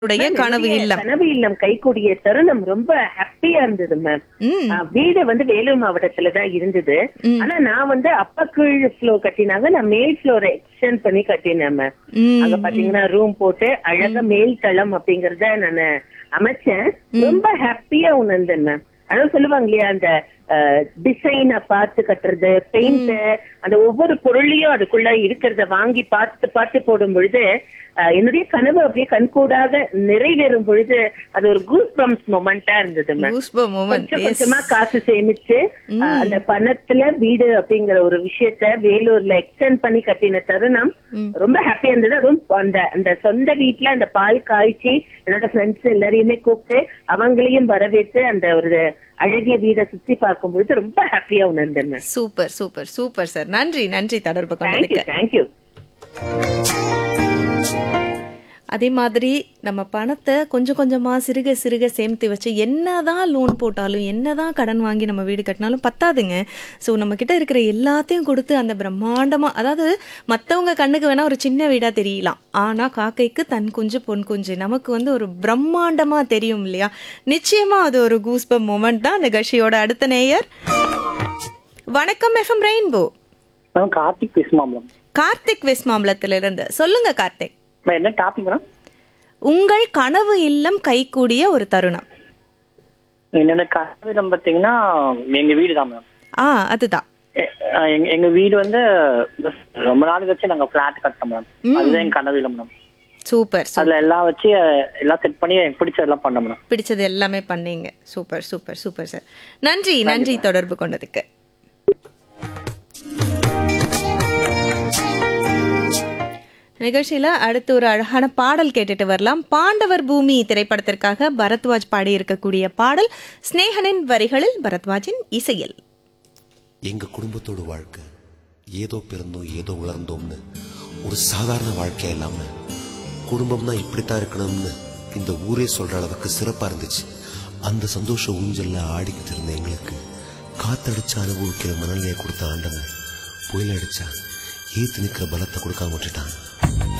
உடைய கனவு என்னுடைய இல்லம் கனவு இல்லம் கைகூடிய தருணம் ரொம்ப ஹாப்பியா இருந்தது மேம் ம் ஆ, வீடு வந்து வேலூர் மாவட்டத்துல தான் இருந்தது ம். ஆனா நான் வந்து அப்ப கீழ் ஃப்ளோர் கட்டினாங்க நான் மேல் ஃப்ளோரை எக்ஸ்டெண்ட் பண்ணி கட்டினேன் மேம் ம் அங்க பாத்தீங்கன்னா ரூம் போட்டு அழகா மேல் தளம் அப்படிங்கறத நான் அமைச்சேன் ரொம்ப ஹாப்பியா உணர்ந்தேன் மேம் அதாவது சொல்லுவாங்க இல்லையா அந்த டிசைனை பார்த்து கட்டுறது பெயிண்ட் அந்த ஒவ்வொரு பொருளையும் அதுக்குள்ள இருக்கிறத வாங்கி பார்த்து பார்த்து போடும் பொழுது அஹ், என்னுடைய கனவு அப்படியே கண்கூடாக நிறைவேறும் பொழுது அது ஒரு கூஸ் பம்ப்ஸ் மொமெண்டா இருந்தது மேம் கூஸ்ப மூமெண்ட் கொஞ்சம் கொஞ்சமா காசு சேமிச்சு அஹ், அந்த பணத்துல வீடு அப்படிங்கிற ஒரு விஷயத்த வேலூர்ல எக்ஸ்டெண்ட் பண்ணி கட்டின தருணம் ரொம்ப ஹாப்பியா இருந்தது அதுவும் அந்த அந்த சொந்த வீட்ல அந்த பால் காய்ச்சி என்னோட ஃப்ரெண்ட்ஸ் எல்லாரையுமே கூப்பிட்டு அவங்களையும் வரவேற்று அந்த ஒரு அழகிய வீடை சுத்தி பார்க்கும் பொழுது ரொம்ப ஹாப்பியா உணர்ந்தேன் ma'am super super super sir நன்றி நன்றி தொடர்பு தேங்க்யூ கொண்டதுக்கு தேங்க்யூ அதே மாதிரி நம்ம பணத்தை கொஞ்சம் கொஞ்சமா சிறுக சிறுக சேமித்து வச்சு என்னதான் லோன் போட்டாலும் என்னதான் கடன் வாங்கி நம்ம வீடு கட்டினாலும் பத்தாதுங்க ஸோ நம்ம கிட்ட இருக்கிற எல்லாத்தையும் கொடுத்து அந்த பிரம்மாண்டமா அதாவது மற்றவங்க கண்ணுக்கு வேணா ஒரு சின்ன வீடா தெரியலாம் ஆனா காக்கைக்கு தன் குஞ்சு பொன் குஞ்சு நமக்கு வந்து ஒரு பிரம்மாண்டமா தெரியும் இல்லையா நிச்சயமா அது ஒரு கூஸ்பம் மூமெண்ட் தான் நிகழ்ச்சியோட அடுத்த நேயர் வணக்கம் எஃப்எம் ரெயின்போ மேம் கார்த்திக் பேசுமா மேம் கார்த்திக் வெஸ்ட் மாம்பலத்திலிருந்து சொல்லுங்க கார்த்திக் மேம் என்ன டாபிக் மேடம் உங்கள் கனவு இல்லம் கைகூடிய ஒரு தருணம் என்னோட கனவிடம் பார்த்தீங்கன்னா எங்க வீடு தான் மேம் ஆ அதுதான் எ- அஹ் எங்க எங்க வீடு வந்து ரொம்ப நாள் வச்சு நாங்க பிளாட் கட்டோம் மேம் அதுதான் என் கனவு இல்லை மேம் சூப்பர் சூ- அதுல எல்லாம் வச்சு அஹ், எல்லாம் செட் பண்ணி எனக்கு பிடிச்சதெல்லாம் பண்ணோம் மேம் பிடிச்சது எல்லாமே பண்ணீங்க சூப்பர் சூப்பர் சூப்பர் சார் நன்றி நன்றி தொடர்பு கொண்டதுக்கு நிகழ்ச்சியில அடுத்து ஒரு அழகான பாடல் கேட்டுட்டு வரலாம் பாண்டவர் பூமி திரைப்படத்திற்காக பரத்வாஜ் பாடி இருக்கக்கூடிய பாடல் ஸ்னேகனின் வரிகளில் பரத்வாஜின் இசையில் எங்க குடும்பத்தோட வாழ்க்கை ஏதோ பிறந்தோம் ஏதோ வளர்ந்தோம்னு ஒரு சாதாரண வாழ்க்கை இல்லாம குடும்பம்னா இப்படித்தான் இருக்கணும்னு இந்த ஊரே சொல்ற அளவுக்கு சிறப்பா இருந்துச்சு அந்த சந்தோஷ ஊஞ்சல்ல ஆடிக்கிட்டு இருந்த எங்களுக்கு காத்தடிச்சு அனுபவிக்கிற மனநிலையை கொடுத்த ஆண்டவன் புயல் அடிச்சா ஏத்து நிக்கிற பலத்தை கொடுக்காம விட்டுட்டான்